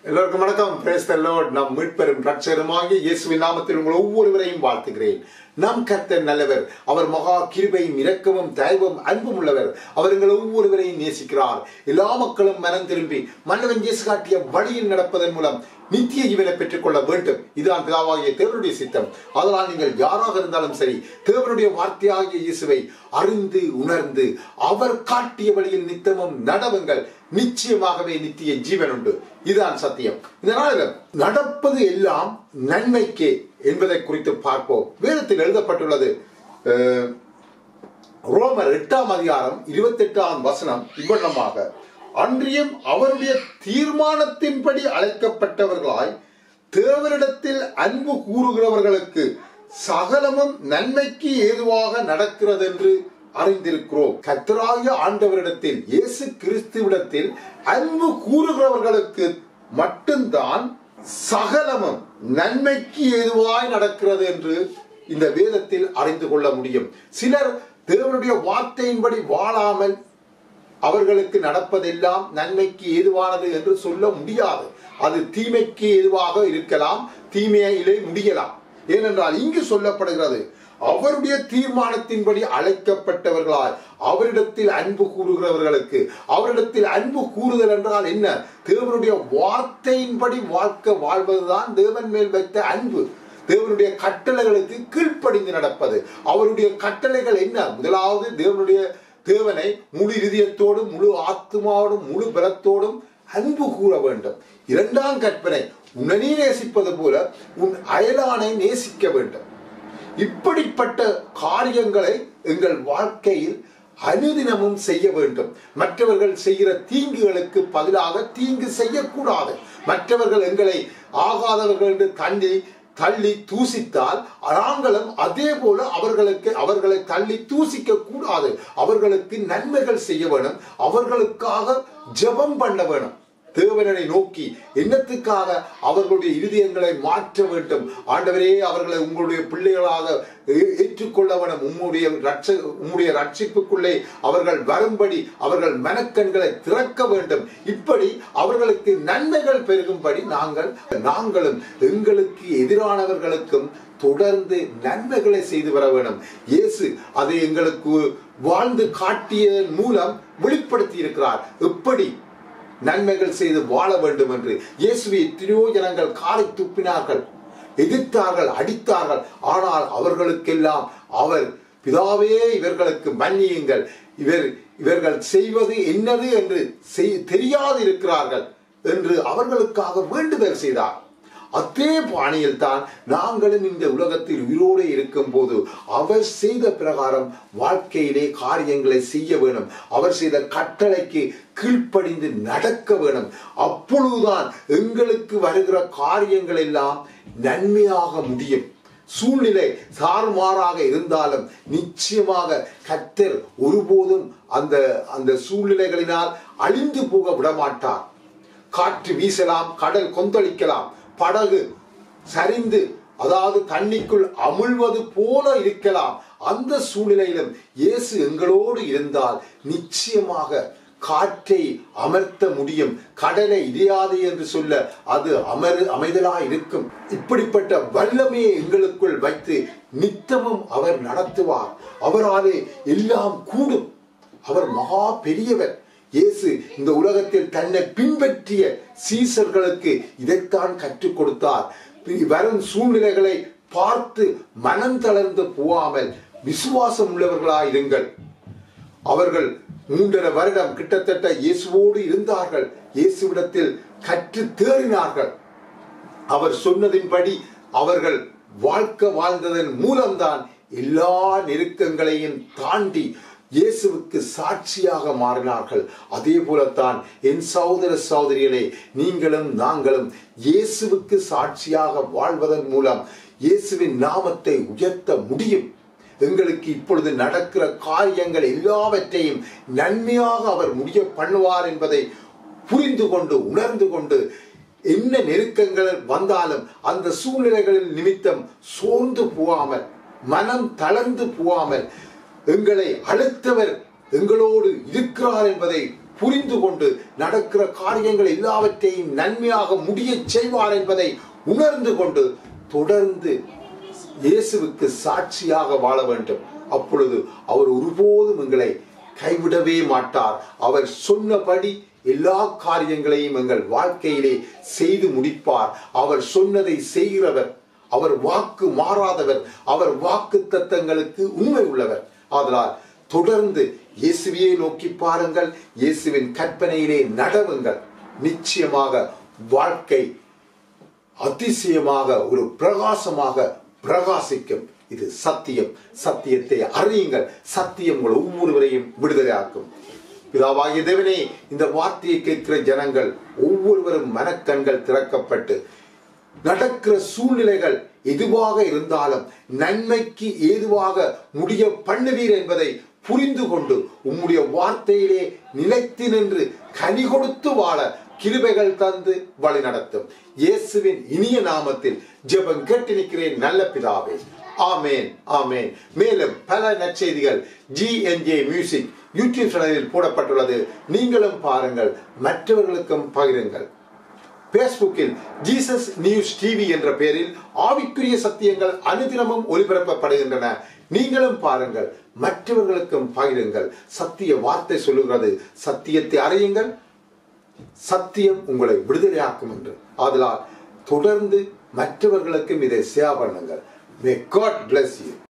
எல்லோருக்கும் வணக்கம் பிரேஸ் த லார்ட் நம் மீட்பெரும் ரட்சகருமாகிய இயேசுவின் நாமத்தில் உங்கள் ஒவ்வொருவரையும் வாழ்த்துகிறேன் நம் கர்த்தர் நல்லவர் அவர் மகா கிருபையும் இரக்கமும் தயவும் அன்பும் உள்ளவர் அவர் எங்கள் ஒவ்வொருவரையும் நேசிக்கிறார் எல்லா மக்களும் மனம் திரும்பி மன்னவன் இயேசு காட்டிய வழியில் நடப்பதன் மூலம் நித்திய ஜீவனை பெற்றுக்கொள்ள வேண்டும் இதுதான் பிதாவாகிய தேவனுடைய சித்தம் அதனால் நீங்கள் யாராக இருந்தாலும் சரி தேவனுடைய வார்த்தையாகிய இயேசுவை அறிந்து உணர்ந்து அவர் காட்டிய வழியில் நித்தமும் நடவுங்கள் நிச்சயமாகவே நித்திய ஜீவன் உண்டு இதுதான் சத்தியம் இந்த நாளில் நடப்பது எல்லாம் நன்மைக்கே என்பதை குறித்து பார்ப்போம் வேதத்தில் எழுதப்பட்டுள்ளது அஹ், ரோமர் எட்டாம் அதிகாரம் இருபத்தி எட்டாம் வசனம் இவ்வண்ணமாக அன்றியும் அவருடைய தீர்மானத்தின்படி அழைக்கப்பட்டவர்களாய் தேவனிடத்தில் அன்பு கூறுகிறவர்களுக்கு சகலமும் நன்மைக்கு ஏதுவாக நடக்கிறது என்று அறிந்திருக்கிறோம் கத்தராகிய ஆண்டவரிடத்தில் இயேசு கிறிஸ்துவிடத்தில் அன்பு கூறுகிறவர்களுக்கு மட்டும்தான் சகலமும் நன்மைக்கு ஏதுவாய் நடக்கிறது என்று இந்த வேதத்தில் அறிந்து கொள்ள முடியும் சிலர் தேவனுடைய வார்த்தையின்படி வாழாமல் அவர்களுக்கு நடப்பதெல்லாம் நன்மைக்கு ஏதுவானது என்று சொல்ல முடியாது அது தீமைக்கு ஏதுவாக இருக்கலாம் தீமையிலே முடியலாம் ஏனென்றால் இங்கு சொல்லப்படுகிறது அவருடைய தீர்மானத்தின்படி அழைக்கப்பட்டவர்களாய் அவரிடத்தில் அன்பு கூறுகிறவர்களுக்கு அவரிடத்தில் அன்பு கூறுதல் என்றால் என்ன தேவனுடைய வார்த்தையின்படி வாழ்க்கை வாழ்வதுதான் தேவன் மேல் வைத்த அன்பு தேவனுடைய கட்டளைகளுக்கு கீழ்ப்படிந்து நடப்பது அவருடைய கட்டளைகள் என்ன முதலாவது தேவனுடைய தேவனை முழு இதயத்தோடும் முழு ஆத்மாவோடும் முழு பலத்தோடும் அன்பு கூற வேண்டும் இரண்டாம் கற்பனை உன்னை நேசிப்பது போல உன் அயலானை நேசிக்க வேண்டும் இப்படிப்பட்ட காரியங்களை எங்கள் வாழ்க்கையில் அனுதினமும் செய்ய வேண்டும் மற்றவர்கள் செய்கிற தீங்குகளுக்கு பதிலாக தீங்கு செய்யக்கூடாது மற்றவர்கள் எங்களை ஆகாதவர்கள் என்று தள்ளி தள்ளி தூசித்தால் நாங்களும் அதே போல அவர்களுக்கு அவர்களை தள்ளி தூசிக்க கூடாது அவர்களுக்கு நன்மைகள் செய்ய வேணும் அவர்களுக்காக ஜெபம் பண்ண வேணும் தேவனனை நோக்கி என்னத்துக்காக அவர்களுடைய இருதயங்களை மாற்ற வேண்டும் ஆண்டவரே அவர்களை உங்களுடைய பிள்ளைகளாக ஏ- ஏற்றுக்கொள்ள வேணும் உம்முடைய ரட்ச உம்முடைய ரட்சிப்புக்குள்ளே அவர்கள் வரும்படி அவர்கள் மனக்கண்களை திறக்க வேண்டும் இப்படி அவர்களுக்கு நன்மைகள் பெருகும்படி நாங்கள் நாங்களும் எங்களுக்கு எதிரானவர்களுக்கும் தொடர்ந்து நன்மைகளை செய்து வர வேணும் இயேசு அதை எங்களுக்கு வாழ்ந்து காட்டியதன் மூலம் வெளிப்படுத்தி இருக்கிறார் எப்படி நன்மைகள் செய்து வாழ வேண்டும் என்று இயேசுவை எத்தனையோ ஜனங்கள் காலை துப்பினார்கள் எதிர்த்தார்கள் அடித்தார்கள் ஆனால் அவர்களுக்கெல்லாம் அவர் பிதாவே இவர்களுக்கு மன்னியுங்கள் இவர் இவர்கள் செய்வது என்னது என்று செய்- தெரியாது இருக்கிறார்கள் என்று அவர்களுக்காக வேண்டுதல் செய்தார் அதே பாணியில் தான் நாங்களும் இந்த உலகத்தில் உயிரோடு இருக்கும் போது அவர் செய்த பிரகாரம் வாழ்க்கையிலே காரியங்களை செய்ய வேணும் அவர் செய்த கட்டளைக்கு கீழ்ப்படிந்து நடக்க வேணும் அப்பொழுதுதான் எங்களுக்கு வருகிற காரியங்கள் எல்லாம் நன்மையாக முடியும் சூழ்நிலை தாறுமாறாக இருந்தாலும் நிச்சயமாக கத்தர் ஒருபோதும் அந்த அந்த சூழ்நிலைகளினால் அழிந்து போக விடமாட்டார் காற்று வீசலாம் கடல் கொந்தளிக்கலாம் படகு சரிந்து அதாவது தண்ணிக்குள் அமிழ்வது போல இருக்கலாம் அந்த சூழ்நிலையிலும் இயேசு எங்களோடு இருந்தால் நிச்சயமாக காற்றை அமர்த்த முடியும் கடலை இடியாது என்று சொல்ல அது அமரு அமைதலா இருக்கும் இப்படிப்பட்ட வல்லமையை எங்களுக்குள் வைத்து நித்தமும் அவர் நடத்துவார் அவராலே எல்லாம் கூடும் அவர் மகா பெரியவர் இயேசு இந்த உலகத்தில் தன்னை பின்பற்றிய சீசர்களுக்கு இதைத்தான் கற்றுக் கொடுத்தார் வரும் சூழ்நிலைகளை பார்த்து மனம் தளர்ந்து போகாமல் விசுவாசம் உள்ளவர்களாயிருங்கள் அவர்கள் மூன்றரை வருடம் கிட்டத்தட்ட இயேசுவோடு இருந்தார்கள் இயேசுவிடத்தில் கற்று தேறினார்கள் அவர் சொன்னதின்படி அவர்கள் வாழ்க்கை வாழ்ந்ததன் மூலம்தான் எல்லா நெருக்கங்களையும் தாண்டி இயேசுவுக்கு சாட்சியாக மாறினார்கள் அதே போலத்தான் என் சகோதர சகோதரிகளே நீங்களும் நாங்களும் இயேசுவுக்கு சாட்சியாக வாழ்வதன் மூலம் இயேசுவின் நாமத்தை உயர்த்த முடியும் எங்களுக்கு இப்பொழுது நடக்கிற காரியங்கள் எல்லாவற்றையும் நன்மையாக அவர் முடிய பண்ணுவார் என்பதை புரிந்து கொண்டு உணர்ந்து கொண்டு என்ன நெருக்கங்கள் வந்தாலும் அந்த சூழ்நிலைகளின் நிமித்தம் சோர்ந்து போகாமல் மனம் தளர்ந்து போகாமல் எங்களை அழைத்தவர் எங்களோடு இருக்கிறார் என்பதை புரிந்து கொண்டு நடக்கிற காரியங்கள் எல்லாவற்றையும் நன்மையாக முடியச் செய்வார் என்பதை உணர்ந்து கொண்டு தொடர்ந்து இயேசுவுக்கு சாட்சியாக வாழ வேண்டும் அப்பொழுது அவர் ஒருபோதும் எங்களை கைவிடவே மாட்டார் அவர் சொன்னபடி எல்லா காரியங்களையும் எங்கள் வாழ்க்கையிலே செய்து முடிப்பார் அவர் சொன்னதை செய்கிறவர் அவர் வாக்கு மாறாதவர் அவர் வாக்கு தத்தங்களுக்கு உண்மை உள்ளவர் ஆதலால் தொடர்ந்து இயேசுவையே நோக்கி பாருங்கள் இயேசுவின் கற்பனையிலே நடவுங்கள் நிச்சயமாக வாழ்க்கை அதிசயமாக ஒரு பிரகாசமாக பிரகாசிக்கும் இது சத்தியம் சத்தியத்தை அறியுங்கள் சத்தியம் உங்கள் ஒவ்வொருவரையும் விடுதலையாக்கும் பிதாவாகிய தேவனே இந்த வார்த்தையை கேட்கிற ஜனங்கள் ஒவ்வொருவரும் மனக்கண்கள் திறக்கப்பட்டு நடக்கிற சூழ்நிலைகள் எதுவாக இருந்தாலும் நன்மைக்கு ஏதுவாக முடிய பண்ணுவீர் என்பதை புரிந்து கொண்டு உம்முடைய வார்த்தையிலே நிலைத்து நின்று கனி கொடுத்து வாழ கிருபைகள் தந்து வழி நடத்தும் இயேசுவின் இனிய நாமத்தில் ஜெபம் கேட்டு நிற்கிறேன் நல்ல பிதாவே ஆமேன் ஆமேன் மேலும் பல நற்செய்திகள் ஜிஎன்ஜே மியூசிக் யூடியூப் சேனலில் போடப்பட்டுள்ளது நீங்களும் பாருங்கள் மற்றவர்களுக்கும் பகிருங்கள் பேஸ்புக்கில் ஜீசஸ் நியூஸ் டிவி என்ற பெயரில் ஆவிக்குரிய சத்தியங்கள் அனுதினமும் ஒளிபரப்பப்படுகின்றன நீங்களும் பாருங்கள் மற்றவர்களுக்கும் பகிருங்கள் சத்திய வார்த்தை சொல்லுகிறது சத்தியத்தை அறியுங்கள் சத்தியம் உங்களை விடுதலையாக்கும் என்று ஆதலால் தொடர்ந்து மற்றவர்களுக்கும் இதை சேவ் பண்ணுங்கள் மே காட் bless you